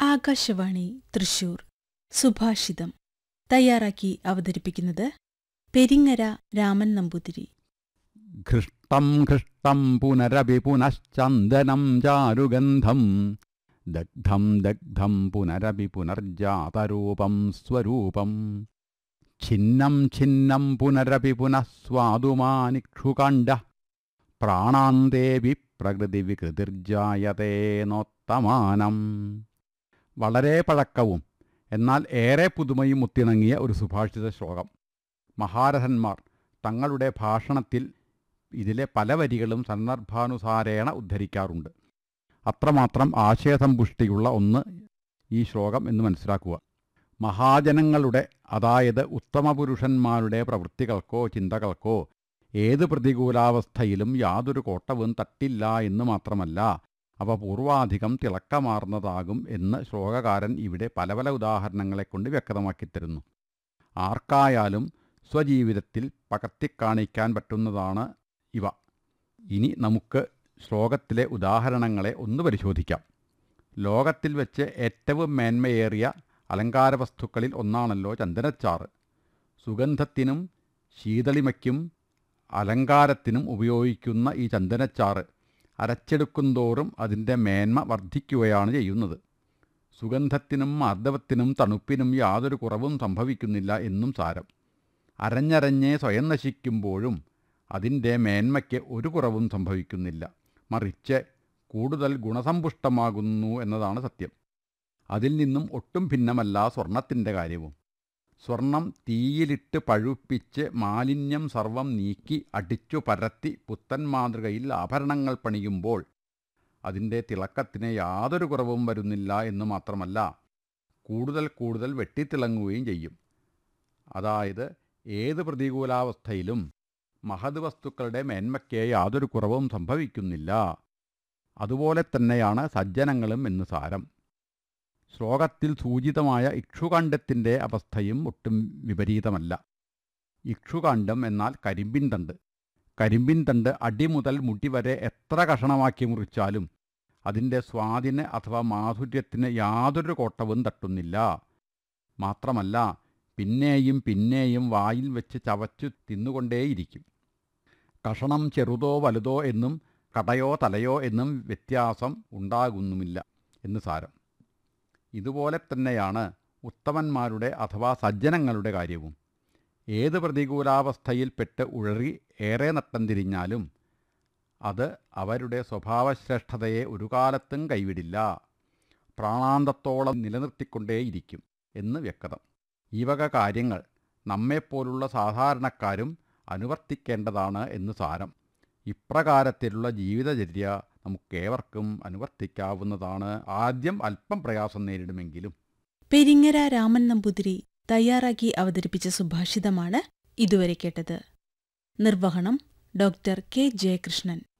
ആകാശവാണി തൃശൂർ സുഭാഷിതം തയ്യാറാക്കി അവതരിപ്പിക്കുന്നത് പെരിങ്ങര രാമൻ നമ്പൂതിരി ഘൃഷ്ടം ഘൃഷ്ടം പുനരപി പുനശ്ചന്ദനം ചാരുഗന്ധം ദഗ്ധം ദഗ്ധം പുനരപി പുനർജാതരൂപം സ്വരൂപം ഛിന്നം ഛിന്നം പുനരപി പുനഃസ്വാദുമാനിക്ഷുകാണ്ഡ പ്രാണാന്തേവി പ്രകൃതി വികൃതിർജായതേ നോത്തമാനം വളരെ പഴക്കവും എന്നാൽ ഏറെ പുതുമയും ഒത്തിണങ്ങിയ ഒരു സുഭാഷിത ശ്ലോകം മഹാരഥന്മാർ തങ്ങളുടെ ഭാഷണത്തിൽ ഇതിലെ പല വരികളും സന്ദർഭാനുസാരേണ ഉദ്ധരിക്കാറുണ്ട് അത്രമാത്രം ആശയസമ്പുഷ്ടിയുള്ള ഒന്ന് ഈ ശ്ലോകം എന്ന് മനസ്സിലാക്കുക മഹാജനങ്ങളുടെ അതായത് ഉത്തമപുരുഷന്മാരുടെ പ്രവൃത്തികൾക്കോ ചിന്തകൾക്കോ ഏത് പ്രതികൂലാവസ്ഥയിലും യാതൊരു കോട്ടവും തട്ടില്ല എന്ന് മാത്രമല്ല അവ പൂർവാധികം തിളക്കമാർന്നതാകും എന്ന് ശ്ലോകകാരൻ ഇവിടെ പല പല ഉദാഹരണങ്ങളെ കൊണ്ട് വ്യക്തമാക്കിത്തരുന്നു ആർക്കായാലും സ്വജീവിതത്തിൽ പകർത്തിക്കാണിക്കാൻ പറ്റുന്നതാണ് ഇവ ഇനി നമുക്ക് ശ്ലോകത്തിലെ ഉദാഹരണങ്ങളെ ഒന്ന് പരിശോധിക്കാം ലോകത്തിൽ വെച്ച് ഏറ്റവും മേന്മയേറിയ അലങ്കാര വസ്തുക്കളിൽ ഒന്നാണല്ലോ ചന്ദനച്ചാറ് സുഗന്ധത്തിനും ശീതളിമയ്ക്കും അലങ്കാരത്തിനും ഉപയോഗിക്കുന്ന ഈ ചന്ദനച്ചാറ് അരച്ചെടുക്കുന്തോറും അതിൻ്റെ മേന്മ വർദ്ധിക്കുകയാണ് ചെയ്യുന്നത് സുഗന്ധത്തിനും മാർദ്ദവത്തിനും തണുപ്പിനും യാതൊരു കുറവും സംഭവിക്കുന്നില്ല എന്നും സാരം അരഞ്ഞരഞ്ഞേ സ്വയം നശിക്കുമ്പോഴും അതിൻ്റെ മേന്മയ്ക്ക് ഒരു കുറവും സംഭവിക്കുന്നില്ല മറിച്ച് കൂടുതൽ ഗുണസമ്പുഷ്ടമാകുന്നു എന്നതാണ് സത്യം അതിൽ നിന്നും ഒട്ടും ഭിന്നമല്ല സ്വർണത്തിൻ്റെ കാര്യവും സ്വർണം തീയിലിട്ട് പഴുപ്പിച്ച് മാലിന്യം സർവം നീക്കി അടിച്ചു പരത്തി പുത്തൻ മാതൃകയിൽ ആഭരണങ്ങൾ പണിയുമ്പോൾ അതിൻ്റെ തിളക്കത്തിന് യാതൊരു കുറവും വരുന്നില്ല എന്ന് മാത്രമല്ല കൂടുതൽ കൂടുതൽ വെട്ടിത്തിളങ്ങുകയും ചെയ്യും അതായത് ഏത് പ്രതികൂലാവസ്ഥയിലും മഹത് വസ്തുക്കളുടെ മേന്മയ്ക്ക് യാതൊരു കുറവും സംഭവിക്കുന്നില്ല അതുപോലെ തന്നെയാണ് സജ്ജനങ്ങളും എന്ന് സാരം ശ്ലോകത്തിൽ സൂചിതമായ ഇക്ഷുകാണ്ഡത്തിൻ്റെ അവസ്ഥയും ഒട്ടും വിപരീതമല്ല ഇക്ഷുകാണ്ഡം എന്നാൽ കരിമ്പിൻ തണ്ട് കരിമ്പിൻ തണ്ട് അടി മുതൽ മുടി വരെ എത്ര കഷണമാക്കി മുറിച്ചാലും അതിൻ്റെ സ്വാദിന് അഥവാ മാധുര്യത്തിന് യാതൊരു കോട്ടവും തട്ടുന്നില്ല മാത്രമല്ല പിന്നെയും പിന്നെയും വായിൽ വെച്ച് ചവച്ചു തിന്നുകൊണ്ടേയിരിക്കും കഷണം ചെറുതോ വലുതോ എന്നും കടയോ തലയോ എന്നും വ്യത്യാസം ഉണ്ടാകുന്നുമില്ല എന്ന് സാരം ഇതുപോലെ തന്നെയാണ് ഉത്തമന്മാരുടെ അഥവാ സജ്ജനങ്ങളുടെ കാര്യവും ഏത് പ്രതികൂലാവസ്ഥയിൽപ്പെട്ട് ഉഴറി ഏറെ നട്ടം തിരിഞ്ഞാലും അത് അവരുടെ സ്വഭാവശ്രേഷ്ഠതയെ ഒരു കാലത്തും കൈവിടില്ല പ്രാണാന്തത്തോളം നിലനിർത്തിക്കൊണ്ടേയിരിക്കും എന്ന് വ്യക്തം ഈ വക കാര്യങ്ങൾ നമ്മെപ്പോലുള്ള സാധാരണക്കാരും അനുവർത്തിക്കേണ്ടതാണ് എന്ന് സാരം ഇപ്രകാരത്തിലുള്ള ജീവിതചര്യ നമുക്കേവർക്കും അനുവർത്തിക്കാവുന്നതാണ് ആദ്യം അല്പം പ്രയാസം നേരിടുമെങ്കിലും പെരിങ്ങര രാമൻ നമ്പൂതിരി തയ്യാറാക്കി അവതരിപ്പിച്ച സുഭാഷിതമാണ് ഇതുവരെ കേട്ടത് നിർവഹണം ഡോക്ടർ കെ ജയകൃഷ്ണൻ